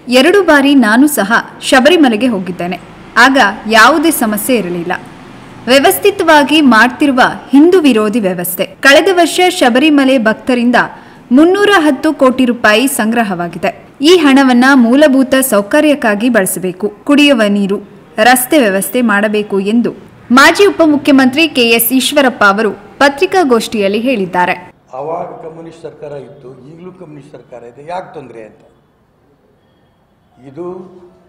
ಎರಡು ಬಾರಿ ನಾನು ಸಹ ಶಬರಿಮಲೆಗೆ ಹೋಗಿದ್ದೇನೆ ಆಗ ಯಾವುದೇ ಸಮಸ್ಯೆ ಇರಲಿಲ್ಲ ವ್ಯವಸ್ಥಿತವಾಗಿ ಮಾಡ್ತಿರುವ ಹಿಂದೂ ವಿರೋಧಿ ವ್ಯವಸ್ಥೆ ಕಳೆದ ವರ್ಷ ಶಬರಿಮಲೆ ಭಕ್ತರಿಂದ ಮುನ್ನೂರ ಹತ್ತು ಕೋಟಿ ರೂಪಾಯಿ ಸಂಗ್ರಹವಾಗಿದೆ ಈ ಹಣವನ್ನ ಮೂಲಭೂತ ಸೌಕರ್ಯಕ್ಕಾಗಿ ಬಳಸಬೇಕು ಕುಡಿಯುವ ನೀರು ರಸ್ತೆ ವ್ಯವಸ್ಥೆ ಮಾಡಬೇಕು ಎಂದು ಮಾಜಿ ಉಪಮುಖ್ಯಮಂತ್ರಿ ಕೆಎಸ್ ಈಶ್ವರಪ್ಪ ಅವರು ಪತ್ರಿಕಾಗೋಷ್ಠಿಯಲ್ಲಿ ಹೇಳಿದ್ದಾರೆ ಆವಾಗ ಕಮ್ಯುನಿಸ್ಟ್ ಸರ್ಕಾರ ಇತ್ತು ಈಗಲೂ ಕಮ್ಯುನಿಸ್ಟ್ ಸರ್ಕಾರ ಇದೆ ಯಾಕೆ ತೊಂದರೆ ಅಂತ ಇದು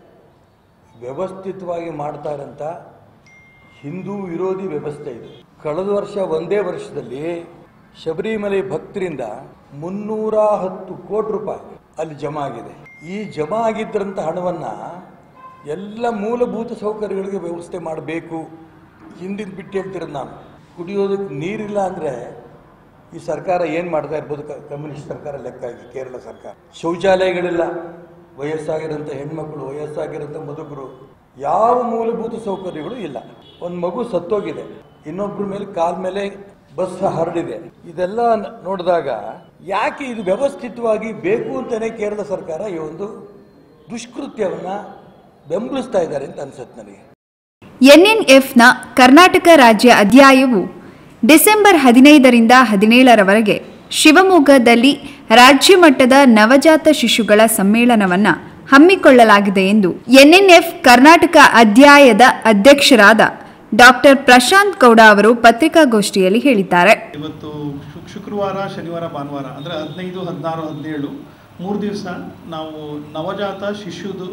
ವ್ಯವಸ್ಥಿತವಾಗಿ ಮಾಡ್ತಾ ಇರೋಂಥ ಹಿಂದೂ ವಿರೋಧಿ ವ್ಯವಸ್ಥೆ ಇದು ಕಳೆದ ವರ್ಷ ಒಂದೇ ವರ್ಷದಲ್ಲಿ ಶಬರಿಮಲೆ ಭಕ್ತರಿಂದ ಮುನ್ನೂರ ಹತ್ತು ಕೋಟಿ ರೂಪಾಯಿ ಅಲ್ಲಿ ಜಮಾ ಆಗಿದೆ ಈ ಜಮಾ ಆಗಿದ್ದಂಥ ಹಣವನ್ನು ಎಲ್ಲ ಮೂಲಭೂತ ಸೌಕರ್ಯಗಳಿಗೆ ವ್ಯವಸ್ಥೆ ಮಾಡಬೇಕು ಹಿಂದಿನ ಬಿಟ್ಟು ಹೇಳ್ತಿರೋದು ನಾನು ಕುಡಿಯೋದಕ್ಕೆ ನೀರಿಲ್ಲ ಅಂದರೆ ಈ ಸರ್ಕಾರ ಏನು ಮಾಡ್ತಾ ಇರ್ಬೋದು ಕ- ಕಮ್ಯುನಿಸ್ಟ್ ಸರ್ಕಾರ ಲೆಕ್ಕ ಇದೆ ಕೇರಳ ಸರ್ಕಾರ ಶೌಚಾಲಯಗಳಿಲ್ಲ ವಯಸ್ಸಾಗಿರೋಂಥ ಹೆಣ್ಮಕ್ಳು ವಯಸ್ಸಾಗಿರೋಂಥ ಮುದುಕರು ಯಾವ ಮೂಲಭೂತ ಸೌಕರ್ಯಗಳು ಇಲ್ಲ ಒಂದು ಮಗು ಸತ್ತೋಗಿದೆ ಇನ್ನೊಬ್ಬರ ಮೇಲೆ ಕಾಲ ಮೇಲೆ ಬಸ್ ಹರಡಿದೆ ಇದೆಲ್ಲ ನ- ನೋಡಿದಾಗ ಯಾಕೆ ಇದು ವ್ಯವಸ್ಥಿತವಾಗಿ ಬೇಕು ಅಂತಲೇ ಕೇರಳ ಸರ್ಕಾರ ಈ ಒಂದು ದುಷ್ಕೃತ್ಯವನ್ನು ಬೆಂಬಲಿಸ್ತಾ ಇದ್ದಾರೆ ಅಂತ ಅನ್ಸುತ್ತೆ ನನಗೆ ಎನ್ಎನ್ಎಫ್ನ ಕರ್ನಾಟಕ ರಾಜ್ಯ ಅಧ್ಯಾಯವು ಡಿಸೆಂಬರ್ ಹದಿನೈದರಿಂದ ಹದಿನೇಳರವರೆಗೆ ಶಿವಮೊಗ್ಗದಲ್ಲಿ ರಾಜ್ಯ ಮಟ್ಟದ ನವಜಾತ ಶಿಶುಗಳ ಸಮ್ಮೇಳನವನ್ನ ಹಮ್ಮಿಕೊಳ್ಳಲಾಗಿದೆ ಎಂದು ಎನ್ಎನ್ಎಫ್ ಕರ್ನಾಟಕ ಅಧ್ಯಾಯದ ಅಧ್ಯಕ್ಷರಾದ ಡಾಕ್ಟರ್ ಪ್ರಶಾಂತ್ ಗೌಡ ಅವರು ಪತ್ರಿಕಾಗೋಷ್ಠಿಯಲ್ಲಿ ಹೇಳಿದ್ದಾರೆ ಇವತ್ತು ಶುಕ್ ಶುಕ್ರವಾರ ಶನಿವಾರ ಭಾನುವಾರ ಅಂದರೆ ಹದಿನೈದು ಹದಿನಾರು ಹದಿನೇಳು ಮೂರು ದಿವಸ ನಾವು ನವಜಾತ ಶಿಶುದು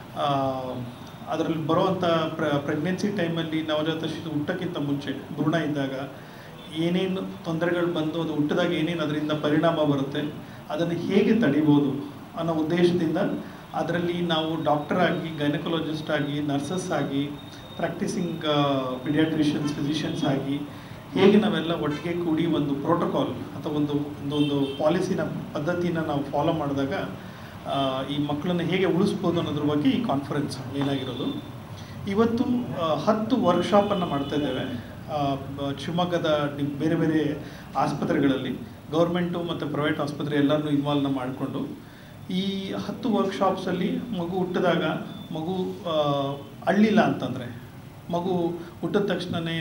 ಅದರಲ್ಲಿ ಬರುವಂಥ ಪ್ರ ಪ್ರೆಗ್ನೆನ್ಸಿ ಟೈಮಲ್ಲಿ ನವಜಾತ ಶಿಶು ಹುಟ್ಟಕ್ಕಿಂತ ಮುಂಚೆ ಭ್ರೂಣ ಇದ್ದಾಗ ಏನೇನು ತೊಂದರೆಗಳು ಬಂದು ಅದು ಹುಟ್ಟಿದಾಗ ಏನೇನು ಅದರಿಂದ ಪರಿಣಾಮ ಬರುತ್ತೆ ಅದನ್ನು ಹೇಗೆ ತಡಿಬೋದು ಅನ್ನೋ ಉದ್ದೇಶದಿಂದ ಅದರಲ್ಲಿ ನಾವು ಡಾಕ್ಟರ್ ಆಗಿ ಗೈನಕೊಲಜಿಸ್ಟ್ ಆಗಿ ನರ್ಸಸ್ ಆಗಿ ಪ್ರಾಕ್ಟೀಸಿಂಗ್ ಪಿಡಿಯಾಟ್ರಿಷಿಯನ್ಸ್ ಫಿಸಿಷಿಯನ್ಸ್ ಆಗಿ ಹೇಗೆ ನಾವೆಲ್ಲ ಒಟ್ಟಿಗೆ ಕೂಡಿ ಒಂದು ಪ್ರೋಟೋಕಾಲ್ ಅಥವಾ ಒಂದು ಒಂದು ಒಂದು ಪಾಲಿಸಿನ ಪದ್ಧತಿನ ನಾವು ಫಾಲೋ ಮಾಡಿದಾಗ ಆ, ಈ ಮಕ್ಕಳನ್ನು ಹೇಗೆ ಉಳಿಸ್ಬೋದು ಅನ್ನೋದ್ರ ಬಗ್ಗೆ ಈ ಕಾನ್ಫರೆನ್ಸ್ ಮೇನಾಗಿರೋದು ಇವತ್ತು ಆ, ಹತ್ತು ವರ್ಕ್ಶಾಪನ್ನು ಮಾಡ್ತಾ ಇದ್ದೇವೆ ಆ, ಬ- ಶಿವಮೊಗ್ಗದ ಡಿ- ಬೇರೆ ಬೇರೆ ಆಸ್ಪತ್ರೆಗಳಲ್ಲಿ ಗೌರ್ಮೆಂಟು ಮತ್ತು ಪ್ರೈವೇಟ್ ಆಸ್ಪತ್ರೆ ಎಲ್ಲರನ್ನೂ ಇನ್ವಾಲ್ವ್ನ ಮಾಡಿಕೊಂಡು ಈ ಹತ್ತು ವರ್ಕ್ಶಾಪ್ಸಲ್ಲಿ ಮಗು ಹುಟ್ಟಿದಾಗ ಮಗು ಆ, ಅಳ್ಳಿಲ್ಲ ಅಂತಂದರೆ ಮಗು ಹುಟ್ಟಿದ ತಕ್ಷಣವೇ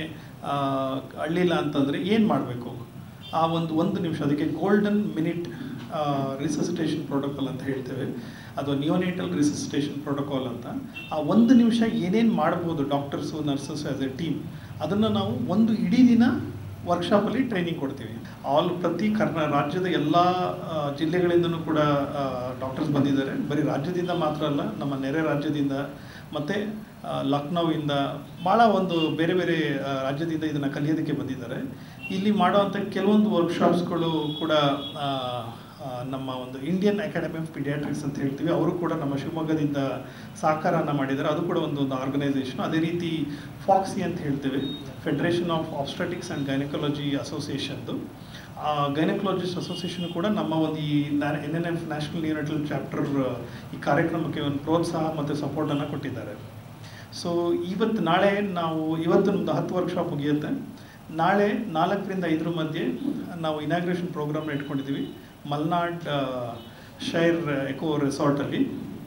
ಅಳ್ಳಿಲ್ಲ ಅಂತಂದರೆ ಏನು ಮಾಡಬೇಕು ಆ ಒಂದು ಒಂದು ನಿಮಿಷ ಅದಕ್ಕೆ ಗೋಲ್ಡನ್ ಮಿನಿಟ್ ರಿಸಸಿಟೇಷನ್ ಪ್ರೋಟೋಕಾಲ್ ಅಂತ ಹೇಳ್ತೇವೆ ಅದು ನಿಯೋನೇಟಲ್ ರಿಸಸಿಟೇಷನ್ ಪ್ರೋಟೋಕಾಲ್ ಅಂತ ಆ ಒಂದು ನಿಮಿಷ ಏನೇನು ಮಾಡ್ಬೋದು doctors nurses as a team ಅದನ್ನು ನಾವು ಒಂದು ಇಡೀ ದಿನ ವರ್ಕ್ಶಾಪಲ್ಲಿ ಟ್ರೈನಿಂಗ್ ಕೊಡ್ತೀವಿ ಆಲ್ ಪ್ರತಿ ಕರ್ನಾ ರಾಜ್ಯದ ಎಲ್ಲ ಜಿಲ್ಲೆಗಳಿಂದನೂ ಕೂಡ ಡಾಕ್ಟರ್ಸ್ ಬಂದಿದ್ದಾರೆ ಬರೀ ರಾಜ್ಯದಿಂದ ಮಾತ್ರ ಅಲ್ಲ ನಮ್ಮ ನೆರೆ ರಾಜ್ಯದಿಂದ ಮತ್ತು ಲಕ್ನೋವಿಂದ ಭಾಳ ಒಂದು ಬೇರೆ ಬೇರೆ ಆ, ರಾಜ್ಯದಿಂದ ಇದನ್ನು ಕಲಿಯೋದಕ್ಕೆ ಬಂದಿದ್ದಾರೆ ಇಲ್ಲಿ ಮಾಡುವಂಥ ಕೆಲವೊಂದು ವರ್ಕ್ಶಾಪ್ಸ್ಗಳು ಕೂಡ ಆ, ಆ, ನಮ್ಮ ಒಂದು ಇಂಡಿಯನ್ ಅಕಾಡೆಮಿ ಆಫ್ ಪಿಡಿಯಾಟ್ರಿಕ್ಸ್ ಅಂತ ಹೇಳ್ತೀವಿ ಅವರು ಕೂಡ ನಮ್ಮ ಶಿವಮೊಗ್ಗದಿಂದ ಸಹಕಾರನ ಮಾಡಿದ್ದಾರೆ ಅದು ಕೂಡ ಒಂದು ಒಂದು ಆರ್ಗನೈಸೇಷನ್ ಅದೇ ರೀತಿ ಫಾಕ್ಸಿ ಅಂತ ಹೇಳ್ತೇವೆ federation of obstetrics and gynaecology ಅಸೋಸಿಯೇಷನ್ದು ಆ ಗೈನಕಾಲಜಿಸ್ಟ್ ಅಸೋಸಿಯೇಷನ್ ಕೂಡ ನಮ್ಮ ಒಂದು ಈ ಎನ್ ಎನ್ ಎಫ್ ನ್ಯಾಷನಲ್ ಯೂನಿಟಲ್ ಚಾಪ್ಟರ್ ಈ ಕಾರ್ಯಕ್ರಮಕ್ಕೆ ಒಂದು ಪ್ರೋತ್ಸಾಹ ಮತ್ತು ಸಪೋರ್ಟನ್ನು ಕೊಟ್ಟಿದ್ದಾರೆ ಸೊ ಇವತ್ತು ನಾಳೆ ನಾವು ಇವತ್ತು ನಮ್ಮದು ಹತ್ತು ವರ್ಕ್ಶಾಪ್ ಮುಗಿಯುತ್ತೆ ನಾಳೆ ನಾಲ್ಕರಿಂದ ಐದರ ಮಧ್ಯೆ ನಾವು ಇನಾಗ್ರೇಷನ್ ಪ್ರೋಗ್ರಾಮ್ನ ಇಟ್ಕೊಂಡಿದ್ದೀವಿ ಮಲ್ನಾಡ್ ಆ, ಶೈರ್ ಎಕೋ ರೆಸಾರ್ಟಲ್ಲಿ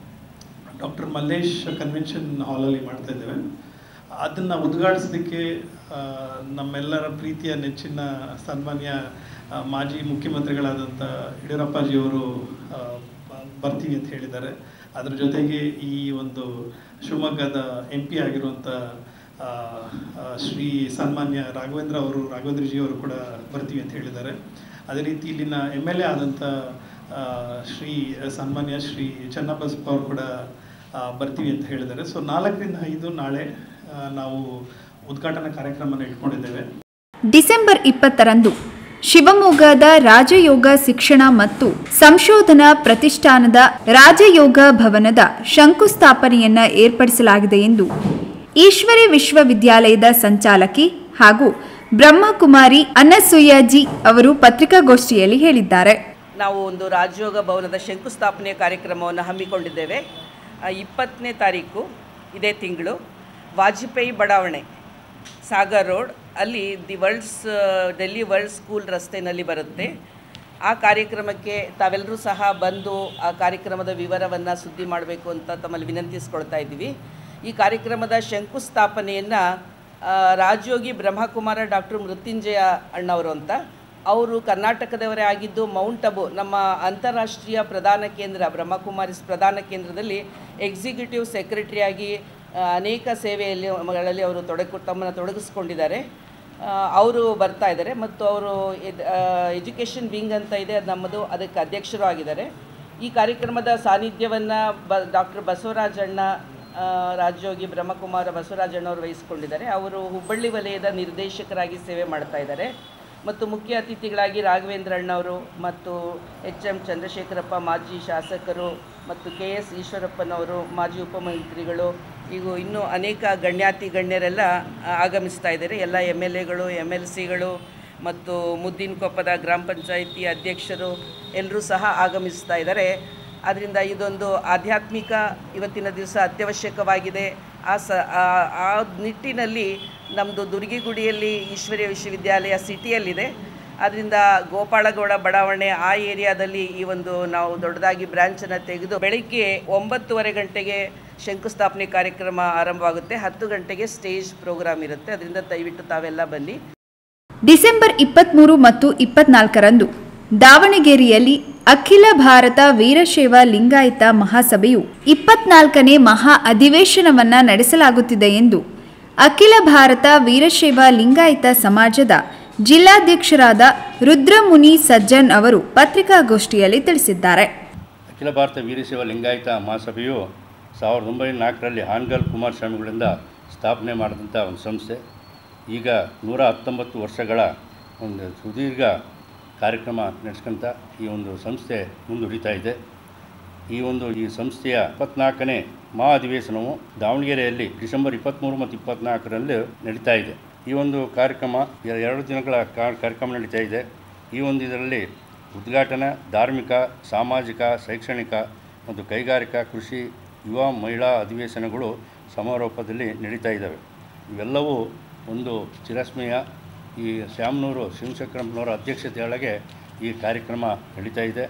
ಡಾಕ್ಟರ್ ಮಲ್ಲೇಶ್ ಕನ್ವೆನ್ಷನ್ ಹಾಲಲ್ಲಿ ಮಾಡ್ತಾ ಇದ್ದೇವೆ ಅದನ್ನು ಉದ್ಘಾಟಿಸೋದಕ್ಕೆ ಆ, ನಮ್ಮೆಲ್ಲರ ಪ್ರೀತಿಯ ನೆಚ್ಚಿನ ಸನ್ಮಾನ್ಯ ಆ, ಮಾಜಿ ಮುಖ್ಯಮಂತ್ರಿಗಳಾದಂಥ ಯಡಿಯೂರಪ್ಪಾಜಿಯವರು ಆ, ಬ- ಬರ್ತೀವಿ ಅಂತ ಹೇಳಿದ್ದಾರೆ ಅದ್ರ ಜೊತೆಗೆ ಈ ಒಂದು ಶಿವಮೊಗ್ಗದ ಎಂ ಪಿ ಆಗಿರುವಂಥ ಆ, ಆ, ಶ್ರೀ ಸನ್ಮಾನ್ಯ ರಾಘವೇಂದ್ರ ಅವರು ರಾಘವೇಂದ್ರಜಿ ಅವರು ಕೂಡ ಬರ್ತೀವಿ ಅಂತ ಹೇಳಿದ್ದಾರೆ ಅದೇ ರೀತಿ ಇಲ್ಲಿನ ಎಮ್ ಎಲ್ ಎ ಆದಂಥ ಆ, ಶ್ರೀ ಸನ್ಮಾನ್ಯ ಶ್ರೀ ಚನ್ನಬಸಪ್ಪ ಅವರು ಕೂಡ ಆ, ಬರ್ತೀವಿ ಅಂತ ಹೇಳಿದ್ದಾರೆ ಸೊ ನಾಲ್ಕರಿಂದ ಐದು ನಾಳೆ ಆ, ನಾವು ಉದ್ಘಾಟನಾ ಕಾರ್ಯಕ್ರಮನ ಇಟ್ಕೊಂಡಿದ್ದೇವೆ ಡಿಸೆಂಬರ್ ಇಪ್ಪತ್ತರಂದು ಶಿವಮೊಗ್ಗದ ರಾಜಯೋಗ ಶಿಕ್ಷಣ ಮತ್ತು ಸಂಶೋಧನಾ ಪ್ರತಿಷ್ಠಾನದ ರಾಜಯೋಗ ಭವನದ ಶಂಕುಸ್ಥಾಪನೆಯನ್ನ ಏರ್ಪಡಿಸಲಾಗಿದೆ ಎಂದು ಈಶ್ವರಿ ವಿಶ್ವವಿದ್ಯಾಲಯದ ಸಂಚಾಲಕಿ ಹಾಗೂ ಬ್ರಹ್ಮಕುಮಾರಿ ಅನ್ನಸೂಯಾಜಿ ಅವರು ಪತ್ರಿಕಾಗೋಷ್ಠಿಯಲ್ಲಿ ಹೇಳಿದ್ದಾರೆ ನಾವು ಒಂದು ರಾಜಯೋಗ ಭವನದ ಶಂಕುಸ್ಥಾಪನೆಯ ಕಾರ್ಯಕ್ರಮವನ್ನು ಹಮ್ಮಿಕೊಂಡಿದ್ದೇವೆ ಆ, ಇಪ್ಪತ್ತನೇ ತಾರೀಕು ಇದೇ ತಿಂಗಳು ವಾಜಪೇಯಿ ಬಡಾವಣೆ ಸಾಗರ್ ರೋಡ್ ಅಲ್ಲಿ the world's Delhi world school ರಸ್ತೆಯಲ್ಲಿ ಬರುತ್ತೆ ಆ ಕಾರ್ಯಕ್ರಮಕ್ಕೆ ತಾವೆಲ್ಲರೂ ಸಹ ಬಂದು ಆ ಕಾರ್ಯಕ್ರಮದ ವಿವರವನ್ನು ಸುದ್ದಿ ಮಾಡಬೇಕು ಅಂತ ತಮ್ಮಲ್ಲಿ ವಿನಂತಿಸ್ಕೊಳ್ತಾ ಇದ್ದೀವಿ ಈ ಕಾರ್ಯಕ್ರಮದ ಶಂಕುಸ್ಥಾಪನೆಯನ್ನು ರಾಜಯೋಗಿ ಬ್ರಹ್ಮಕುಮಾರ ಡಾಕ್ಟರ್ ಮೃತ್ಯುಂಜಯ ಅಣ್ಣವರು ಅಂತ ಅವರು ಕರ್ನಾಟಕದವರೇ ಆಗಿದ್ದು ಮೌಂಟ್ ಅಬು ನಮ್ಮ ಅಂತಾರಾಷ್ಟ್ರೀಯ ಪ್ರಧಾನ ಕೇಂದ್ರ ಬ್ರಹ್ಮಕುಮಾರಿಸ್ ಪ್ರಧಾನ ಕೇಂದ್ರದಲ್ಲಿ ಎಕ್ಸಿಕ್ಯೂಟಿವ್ ಸೆಕ್ರೆಟರಿಯಾಗಿ ಆ, ಅನೇಕ ಸೇವೆಯಲ್ಲಿ ಗಳಲ್ಲಿ ಅವರು ತೊಡಗು ತಮ್ಮನ್ನು ತೊಡಗಿಸ್ಕೊಂಡಿದ್ದಾರೆ ಅವರು ಬರ್ತಾ ಇದ್ದಾರೆ ಮತ್ತು ಅವರು ಎಜುಕೇಷನ್ ವಿಂಗ್ ಅಂತ ಇದೆ ಅದು ನಮ್ಮದು ಅದಕ್ಕೆ ಅಧ್ಯಕ್ಷರು ಆಗಿದ್ದಾರೆ ಈ ಕಾರ್ಯಕ್ರಮದ ಸಾನ್ನಿಧ್ಯವನ್ನು ಬ ಡಾಕ್ಟರ್ ಬಸವರಾಜಣ್ಣ ಆ, ರಾಜಯೋಗಿ ಬ್ರಹ್ಮಕುಮಾರ ಬಸವರಾಜಣ್ಣವರು ವಹಿಸಿಕೊಂಡಿದ್ದಾರೆ ಅವರು ಹುಬ್ಬಳ್ಳಿ ವಲಯದ ನಿರ್ದೇಶಕರಾಗಿ ಸೇವೆ ಮಾಡ್ತಾ ಇದ್ದಾರೆ ಮತ್ತು ಮುಖ್ಯ ಅತಿಥಿಗಳಾಗಿ ರಾಘವೇಂದ್ರ ಅಣ್ಣವರು ಮತ್ತು ಎಚ್ ಎಂ ಚಂದ್ರಶೇಖರಪ್ಪ ಮಾಜಿ ಶಾಸಕರು ಮತ್ತು ಕೆ ಎಸ್ ಈಶ್ವರಪ್ಪನವರು ಮಾಜಿ ಉಪಮಂತ್ರಿಗಳು ಈಗ ಇನ್ನೂ ಅನೇಕ ಗಣ್ಯಾತಿ ಗಣ್ಯರೆಲ್ಲ ಆ, ಆಗಮಿಸ್ತಾ ಇದ್ದಾರೆ ಎಲ್ಲ ಎಮ್ ಎಲ್ ಎಗಳು ಎಮ್ ಎಲ್ ಸಿಗಳು ಮತ್ತು ಮುದ್ದಿನಕೊಪ್ಪದ ಗ್ರಾಮ ಪಂಚಾಯಿತಿ ಅಧ್ಯಕ್ಷರು ಎಲ್ಲರೂ ಸಹ ಆಗಮಿಸ್ತಾ ಇದ್ದಾರೆ ಆದ್ದರಿಂದ ಇದೊಂದು ಆಧ್ಯಾತ್ಮಿಕ ಇವತ್ತಿನ ದಿವಸ ಅತ್ಯವಶ್ಯಕವಾಗಿದೆ ಆ ಸ ಆ- ಆ ನಿಟ್ಟಿನಲ್ಲಿ ನಮ್ಮದು ದುರ್ಗಿಗುಡಿಯಲ್ಲಿ ಈಶ್ವರ್ಯ ವಿಶ್ವವಿದ್ಯಾಲಯ ಸಿಟಿಯಲ್ಲಿದೆ ಅದರಿಂದ ಗೋಪಾಳಗೌಡ ಬಡಾವಣೆ ಆ ಏರಿಯಾದಲ್ಲಿ ಈ ಒಂದು ನಾವು ದೊಡ್ಡದಾಗಿ ಬ್ರಾಂಚನ್ನು ತೆಗೆದು ಬೆಳಗ್ಗೆ ಒಂಬತ್ತುವರೆ ಗಂಟೆಗೆ ಶಂಕುಸ್ಥಾಪನೆ ಕಾರ್ಯಕ್ರಮ ಆರಂಭವಾಗುತ್ತೆ ಹತ್ತು ಗಂಟೆಗೆ ಸ್ಟೇಜ್ ಪ್ರೋಗ್ರಾಮ್ ಇರುತ್ತೆ ಅದರಿಂದ ದಯವಿಟ್ಟು ತಾವೆಲ್ಲ ಬನ್ನಿ ಡಿಸೆಂಬರ್ ಇಪ್ಪತ್ತ್ಮೂರು ಮತ್ತು ಇಪ್ಪತ್ನಾಲ್ಕರಂದು ದಾವಣಗೆರೆಯಲ್ಲಿ ಅಖಿಲ ಭಾರತ ವೀರಶೈವ ಲಿಂಗಾಯತ ಮಹಾಸಭೆಯು ಇಪ್ಪತ್ನಾಲ್ಕನೇ ಮಹಾ ಅಧಿವೇಶನವನ್ನ ನಡೆಸಲಾಗುತ್ತಿದೆ ಎಂದು ಅಖಿಲ ಭಾರತ ವೀರಶೈವ ಲಿಂಗಾಯತ ಸಮಾಜದ ಜಿಲ್ಲಾಧ್ಯಕ್ಷರಾದ ರುದ್ರಮುನಿ ಸಜ್ಜನ್ ಅವರು ಪತ್ರಿಕಾಗೋಷ್ಠಿಯಲ್ಲಿ ತಿಳಿಸಿದ್ದಾರೆ ಅಖಿಲ ಭಾರತ ವೀರಶೈವ ಲಿಂಗಾಯತ ಮಹಾಸಭೆಯು ಸಾವಿರದ ಒಂಬೈನೂರ ನಾಲ್ಕರಲ್ಲಿ ಹಾನ್ಗಲ್ ಕುಮಾರಸ್ವಾಮಿಗಳಿಂದ ಸ್ಥಾಪನೆ ಮಾಡಿದಂಥ ಒಂದು ಸಂಸ್ಥೆ ಈಗ ನೂರ ಹತ್ತೊಂಬತ್ತು ವರ್ಷಗಳ ಒಂದು ಸುದೀರ್ಘ ಕಾರ್ಯಕ್ರಮ ನಡೆಸ್ಕೊಂತ ಈ ಒಂದು ಸಂಸ್ಥೆ ಮುಂದುವರಿತಾ ಇದೆ ಈ ಒಂದು ಈ ಸಂಸ್ಥೆಯ ಇಪ್ಪತ್ನಾಲ್ಕನೇ ಮಹಾ ಅಧಿವೇಶನವು ದಾವಣಗೆರೆಯಲ್ಲಿ ಡಿಸೆಂಬರ್ ಇಪ್ಪತ್ತ್ಮೂರು ಮತ್ತು ಇಪ್ಪತ್ತ್ನಾಲ್ಕರಲ್ಲಿ ನಡೀತಾ ಇದೆ ಈ ಒಂದು ಕಾರ್ಯಕ್ರಮ ಎ- ಎರಡು ದಿನಗಳ ಕಾ- ಕಾರ್ಯಕ್ರಮ ನಡೀತಾ ಇದೆ ಈ ಒಂದು ಇದರಲ್ಲಿ ಉದ್ಘಾಟನಾ ಧಾರ್ಮಿಕ ಸಾಮಾಜಿಕ ಶೈಕ್ಷಣಿಕ ಮತ್ತು ಕೈಗಾರಿಕಾ ಕೃಷಿ ಯುವ ಮಹಿಳಾ ಅಧಿವೇಶನಗಳು ಸಮಾರೋಪದಲ್ಲಿ ನಡೀತಾ ಇದ್ದಾವೆ ಇವೆಲ್ಲವೂ ಒಂದು ಚಿರಸ್ಮಯ ಈ ಶ್ಯಾಮನೂರು ಶಿವಶಂಕರಪ್ಪನವರ ಅಧ್ಯಕ್ಷತೆಯೊಳಗೆ ಈ ಕಾರ್ಯಕ್ರಮ ನಡೀತಾ ಇದೆ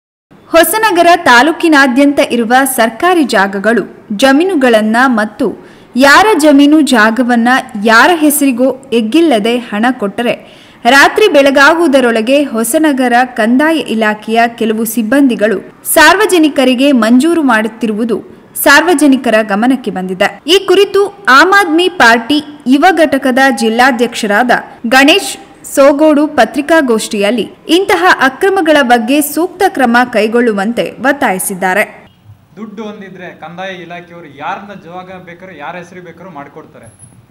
ಹೊಸನಗರ ತಾಲೂಕಿನಾದ್ಯಂತ ಇರುವ ಸರ್ಕಾರಿ ಜಾಗಗಳು ಜಮೀನುಗಳನ್ನ ಮತ್ತು ಯಾರ ಜಮೀನು ಜಾಗವನ್ನ ಯಾರ ಹೆಸರಿಗೋ ಎಗ್ಗಿಲ್ಲದೆ ಹಣ ಕೊಟ್ಟರೆ ರಾತ್ರಿ ಬೆಳಗಾಗುವುದರೊಳಗೆ ಹೊಸನಗರ ಕಂದಾಯ ಇಲಾಖೆಯ ಕೆಲವು ಸಿಬ್ಬಂದಿಗಳು ಸಾರ್ವಜನಿಕರಿಗೆ ಮಂಜೂರು ಮಾಡುತ್ತಿರುವುದು ಸಾರ್ವಜನಿಕರ ಗಮನಕ್ಕೆ ಬಂದಿದೆ ಈ ಕುರಿತು ಆಮ್ ಆದ್ಮಿ ಪಾರ್ಟಿ ಯುವ ಘಟಕದ ಜಿಲ್ಲಾಧ್ಯಕ್ಷರಾದ ಗಣೇಶ್ ಸೋಗೋಡು ಪತ್ರಿಕಾಗೋಷ್ಠಿಯಲ್ಲಿ ಇಂತಹ ಅಕ್ರಮಗಳ ಬಗ್ಗೆ ಸೂಕ್ತ ಕ್ರಮ ಕೈಗೊಳ್ಳುವಂತೆ ಒತ್ತಾಯಿಸಿದ್ದಾರೆ ದುಡ್ಡು ಒಂದಿದ್ರೆ ಕಂದಾಯ ಇಲಾಖೆಯವರು ಯಾರನ್ನ ಜಾಗ ಬೇಕಾದ್ರೂ ಯಾರ ಹೆಸರು ಬೇಕಾದ್ರೂ ಮಾಡಿಕೊಡ್ತಾರೆ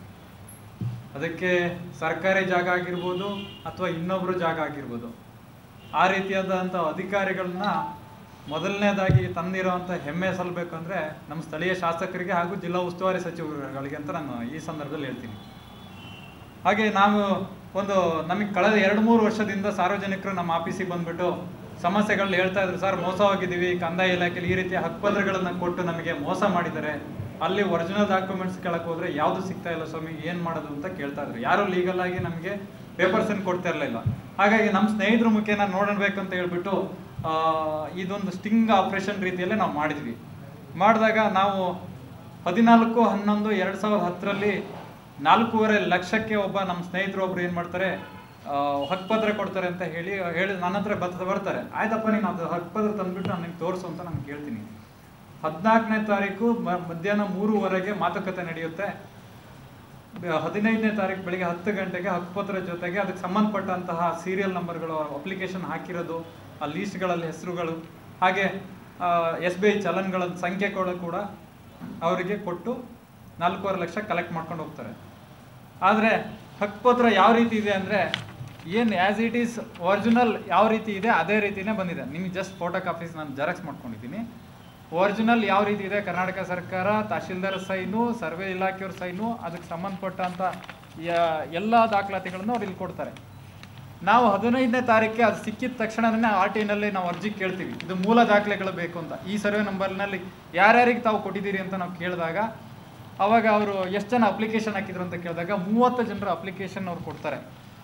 ಅದಕ್ಕೆ ಸರ್ಕಾರಿ ಜಾಗ ಆಗಿರ್ಬೋದು ಅಥವಾ ಇನ್ನೊಬ್ಬರು ಜಾಗ ಆಗಿರ್ಬೋದು ಆ ರೀತಿಯಾದಂಥ ಅಧಿಕಾರಿಗಳನ್ನ ಮೊದಲನೇದಾಗಿ ತಂದಿರೋವಂಥ ಹೆಮ್ಮೆ ಸಲ್ಲಬೇಕು ಅಂದರೆ ನಮ್ಮ ಸ್ಥಳೀಯ ಶಾಸಕರಿಗೆ ಹಾಗೂ ಜಿಲ್ಲಾ ಉಸ್ತುವಾರಿ ಸಚಿವರುಗಳಿಗೆ ಅಂತ ನಾನು ಈ ಸಂದರ್ಭದಲ್ಲಿ ಹೇಳ್ತೀನಿ ಹಾಗೆ ನಾವು ಒಂದು ನಮಗೆ ಕಳೆದ ಎರಡು ಮೂರು ವರ್ಷದಿಂದ ಸಾರ್ವಜನಿಕರು ನಮ್ಮ ಆಫೀಸಿಗೆ ಬಂದ್ಬಿಟ್ಟು ಸಮಸ್ಯೆಗಳನ್ನ ಹೇಳ್ತಾ ಇದ್ರು ಸರ್ ಮೋಸ ಹೋಗಿದ್ದೀವಿ ಕಂದಾಯ ಇಲಾಖೆಯಲ್ಲಿ ಈ ರೀತಿಯ ಹಕ್ಕುಪತ್ರಗಳನ್ನ ಕೊಟ್ಟು ನಮಗೆ ಮೋಸ ಮಾಡಿದ್ದಾರೆ ಅಲ್ಲಿ ಒರಿಜಿನಲ್ ಡಾಕ್ಯುಮೆಂಟ್ಸ್ ಕೇಳಕ್ ಹೋದ್ರೆ ಯಾವುದು ಸಿಗ್ತಾ ಇಲ್ಲ ಸ್ವಾಮಿ ಏನ್ ಮಾಡೋದು ಅಂತ ಕೇಳ್ತಾ ಇದ್ರು ಯಾರು ಲೀಗಲ್ ಆಗಿ ನಮಗೆ ಪೇಪರ್ಸ್ ಅನ್ನು ಕೊಡ್ತಾ ಇರಲಿಲ್ಲ ಹಾಗಾಗಿ ನಮ್ಮ ಸ್ನೇಹಿತರ ಮುಖೇನ ನೋಡಬೇಕು ಅಂತ ಹೇಳ್ಬಿಟ್ಟು ಆ, ಇದೊಂದು ಸ್ಟಿಂಗ್ ಆಪರೇಷನ್ ರೀತಿಯಲ್ಲೇ ನಾವು ಮಾಡಿದ್ವಿ ಮಾಡಿದಾಗ ನಾವು ಹದಿನಾಲ್ಕು ಹನ್ನೊಂದು ಎರಡು ಸಾವಿರದ ಹತ್ತರಲ್ಲಿ ನಾಲ್ಕೂವರೆ ಲಕ್ಷಕ್ಕೆ ಒಬ್ಬ ನಮ್ಮ ಸ್ನೇಹಿತರು ಒಬ್ರು ಏನು ಮಾಡ್ತಾರೆ ಆ, ಹಕ್ಪತ್ರ ಕೊಡ್ತಾರೆ ಅಂತ ಹೇಳಿ ಹೇಳಿ ನನ್ನ ಹತ್ರ ಬತ್ತ ಬರ್ತಾರೆ ಆಯ್ತಪ್ಪ ನೀನು ಅದು ಹಕ್ಪತ್ರ ತಂದ್ಬಿಟ್ಟು ನಾನು ನಿಮ್ಗೆ ತೋರಿಸು ಅಂತ ನಾನು ಕೇಳ್ತೀನಿ ಹದಿನಾಲ್ಕನೇ ತಾರೀಕು ಮ- ಮಧ್ಯಾಹ್ನ ಮೂರುವರೆಗೆ ಮಾತುಕತೆ ನಡೆಯುತ್ತೆ ಬ- ಹದಿನೈದನೇ ತಾರೀಕು ಬೆಳಿಗ್ಗೆ ಹತ್ತು ಗಂಟೆಗೆ ಹಕ್ಕುಪತ್ರ ಜೊತೆಗೆ ಅದಕ್ಕೆ ಸಂಬಂಧಪಟ್ಟಂತಹ ಸೀರಿಯಲ್ ನಂಬರ್ಗಳು ಅಪ್ಲಿಕೇಶನ್ ಹಾಕಿರೋದು ಆ ಲೀಸ್ಟ್ಗಳಲ್ಲಿ ಹೆಸರುಗಳು ಹಾಗೆ ಎಸ್ ಬಿ ಐ ಚಲನ್ಗಳ ಸಂಖ್ಯೆಗಳು ಕೂಡ ಅವರಿಗೆ ಕೊಟ್ಟು ನಾಲ್ಕೂವರೆ ಲಕ್ಷ ಕಲೆಕ್ಟ್ ಮಾಡ್ಕೊಂಡು ಹೋಗ್ತಾರೆ ಆದರೆ ಹಕ್ಕುಪತ್ರ ಯಾವ ರೀತಿ ಇದೆ ಅಂದರೆ ಏನು ಆ್ಯಸ್ ಇಟ್ ಈಸ್ ಒರಿಜಿನಲ್ ಯಾವ ರೀತಿ ಇದೆ ಅದೇ ರೀತಿನೇ ಬಂದಿದೆ ನಿಮಗೆ ಜಸ್ಟ್ ಫೋಟೋ ಕಾಪೀಸ್ ನಾನು ಜೆರಾಕ್ಸ್ ಮಾಡ್ಕೊಂಡಿದ್ದೀನಿ ಒರಿಜಿನಲ್ ಯಾವ ರೀತಿ ಇದೆ ಕರ್ನಾಟಕ ಸರ್ಕಾರ ತಹಶೀಲ್ದಾರ್ ಸೈನು ಸರ್ವೆ ಇಲಾಖೆಯವ್ರ ಸೈನು ಅದಕ್ಕೆ ಸಂಬಂಧಪಟ್ಟಂಥ ಯ- ಎಲ್ಲ ದಾಖಲಾತಿಗಳನ್ನು ಅವ್ರು ಇಲ್ಲಿ ಕೊಡ್ತಾರೆ ನಾವು ಹದಿನೈದನೇ ತಾರೀಕಿಗೆ ಅದು ಸಿಕ್ಕಿದ ತಕ್ಷಣನೇ ಆರ್ ಟಿನಲ್ಲಿ ನಾವು ಅರ್ಜಿ ಕೇಳ್ತೀವಿ ಇದು ಮೂಲ ದಾಖಲೆಗಳು ಬೇಕು ಅಂತ ಈ ಸರ್ವೆ ನಂಬರ್ನಲ್ಲಿ ಯಾರ್ಯಾರಿಗೆ ತಾವು ಕೊಟ್ಟಿದ್ದೀರಿ ಅಂತ ನಾವು ಕೇಳಿದಾಗ ಅವಾಗ ಅವರು ಎಷ್ಟು ಜನ ಅಪ್ಲಿಕೇಶನ್ ಹಾಕಿದ್ರು ಅಂತ ಕೇಳಿದಾಗ ಮೂವತ್ತು ಜನರ ಅಪ್ಲಿಕೇಶನ್ ಅವ್ರು ಕೊಡ್ತಾರೆ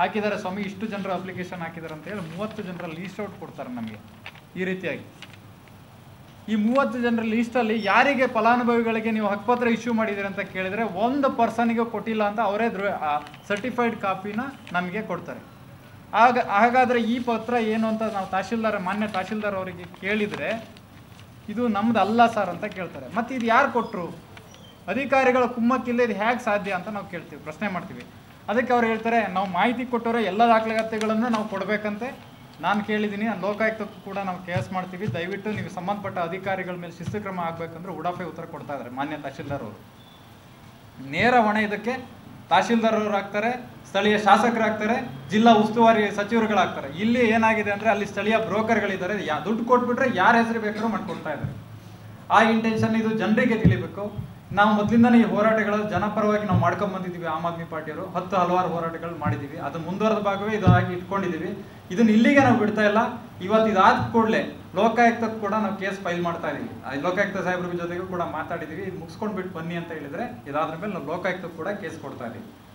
ಹಾಕಿದ್ದಾರೆ ಸ್ವಾಮಿ ಇಷ್ಟು ಜನರು ಅಪ್ಲಿಕೇಶನ್ ಹಾಕಿದ್ದಾರೆ ಅಂತ ಹೇಳಿ ಮೂವತ್ತು ಜನರ ಲೀಸ್ಟ್ ಔಟ್ ಕೊಡ್ತಾರೆ ನಮಗೆ ಈ ರೀತಿಯಾಗಿ ಈ ಮೂವತ್ತು ಜನರ ಲೀಸ್ಟಲ್ಲಿ ಯಾರಿಗೆ ಫಲಾನುಭವಿಗಳಿಗೆ ನೀವು ಹಕ್ಕುಪತ್ರ ಇಶ್ಯೂ ಮಾಡಿದ್ದೀರಿ ಅಂತ ಕೇಳಿದರೆ ಒಂದು ಪರ್ಸನಿಗೆ ಕೊಟ್ಟಿಲ್ಲ ಅಂತ ಅವರೇ ಸರ್ಟಿಫೈಡ್ ಕಾಪಿನ ನಮಗೆ ಕೊಡ್ತಾರೆ ಆಗ ಹಾಗಾದರೆ ಈ ಪತ್ರ ಏನು ಅಂತ ನಾವು ತಹಶೀಲ್ದಾರ್ ಮಾನ್ಯ ತಹಶೀಲ್ದಾರ್ ಅವರಿಗೆ ಕೇಳಿದರೆ ಇದು ನಮ್ದು ಅಲ್ಲ ಸರ್ ಅಂತ ಕೇಳ್ತಾರೆ ಮತ್ತು ಇದು ಯಾರು ಕೊಟ್ಟರು ಅಧಿಕಾರಿಗಳ ಕುಮ್ಮಕ್ಕಿಲ್ಲ ಇದು ಹೇಗೆ ಸಾಧ್ಯ ಅಂತ ನಾವು ಕೇಳ್ತೀವಿ ಪ್ರಶ್ನೆ ಮಾಡ್ತೀವಿ ಅದಕ್ಕೆ ಅವ್ರು ಹೇಳ್ತಾರೆ ನಾವು ಮಾಹಿತಿ ಕೊಟ್ಟರೆ ಎಲ್ಲ ದಾಖಲಾತಿಗಳನ್ನು ನಾವು ಕೊಡಬೇಕಂತೆ ನಾನು ಕೇಳಿದ್ದೀನಿ ನಾನು ಲೋಕಾಯುಕ್ತಕ್ಕೂ ಕೂಡ ನಾವು ಕೇಸ್ ಮಾಡ್ತೀವಿ ದಯವಿಟ್ಟು ನೀವು ಸಂಬಂಧಪಟ್ಟ ಅಧಿಕಾರಿಗಳ ಮೇಲೆ ಶಿಸ್ತು ಕ್ರಮ ಆಗಬೇಕಂದ್ರೆ ಉಡಾಫೆ ಉತ್ತರ ಕೊಡ್ತಾ ಇದ್ದಾರೆ ಮಾನ್ಯ ತಹಶೀಲ್ದಾರ್ ಅವರು ನೇರ ಹೊಣೆ ಇದಕ್ಕೆ ತಹಶೀಲ್ದಾರ್ ಅವರು ಆಗ್ತಾರೆ ಸ್ಥಳೀಯ ಶಾಸಕರಾಗ್ತಾರೆ ಜಿಲ್ಲಾ ಉಸ್ತುವಾರಿ ಸಚಿವರುಗಳಾಗ್ತಾರೆ ಇಲ್ಲಿ ಏನಾಗಿದೆ ಅಂದ್ರೆ ಅಲ್ಲಿ ಸ್ಥಳೀಯ ಬ್ರೋಕರ್ಗಳಿದ್ದಾರೆ ಯಾ ದುಡ್ಡು ಕೊಟ್ಬಿಟ್ರೆ ಯಾರ ಹೆಸರು ಬೇಕಾದ್ರೂ ಮಾಡ್ಕೊಡ್ತಾ ಇದ್ದಾರೆ ಆ ಇಂಟೆನ್ಷನ್ ಇದು ಜನರಿಗೆ ತಿಳಿಬೇಕು ನಾವು ಮೊದಲಿಂದನೇ ಈ ಹೋರಾಟಗಳು ಜನಪರವಾಗಿ ನಾವು ಮಾಡ್ಕೊಂಡ್ ಬಂದಿದ್ದೀವಿ ಆಮ್ ಆದ್ಮಿ ಪಾರ್ಟಿಯವರು ಹತ್ತು ಹಲವಾರು ಹೋರಾಟಗಳು ಮಾಡಿದ್ದೀವಿ ಅದು ಮುಂದುವರೆದ ಭಾಗವೇ ಇದಾಗಿ ಇಟ್ಕೊಂಡಿದ್ದೀವಿ ಇದನ್ನ ಇಲ್ಲಿಗೆ ನಾವು ಬಿಡ್ತಾ ಇಲ್ಲ ಇವತ್ತು ಇದಾದ ಕೂಡಲೇ ಲೋಕಾಯುಕ್ತಕ್ಕೆ ಕೂಡ ನಾವು ಕೇಸ್ ಫೈಲ್ ಮಾಡ್ತಾ ಇದೀವಿ ಆ ಲೋಕಾಯುಕ್ತ ಸಾಹೇಬ್ರ ಜೊತೆಗೂ ಕೂಡ ಮಾತಾಡಿದ್ದೀವಿ ಇದು ಮುಗಿಸ್ಕೊಂಡು ಬಿಟ್ಟು ಬನ್ನಿ ಅಂತ ಹೇಳಿದ್ರೆ ಇದಾದ್ರ ಮೇಲೆ ನಾವು ಲೋಕಾಯುಕ್ತಕ್ಕೆ ಕೂಡ ಕೇಸ್ ಕೊಡ್ತಾ ಇದೀವಿ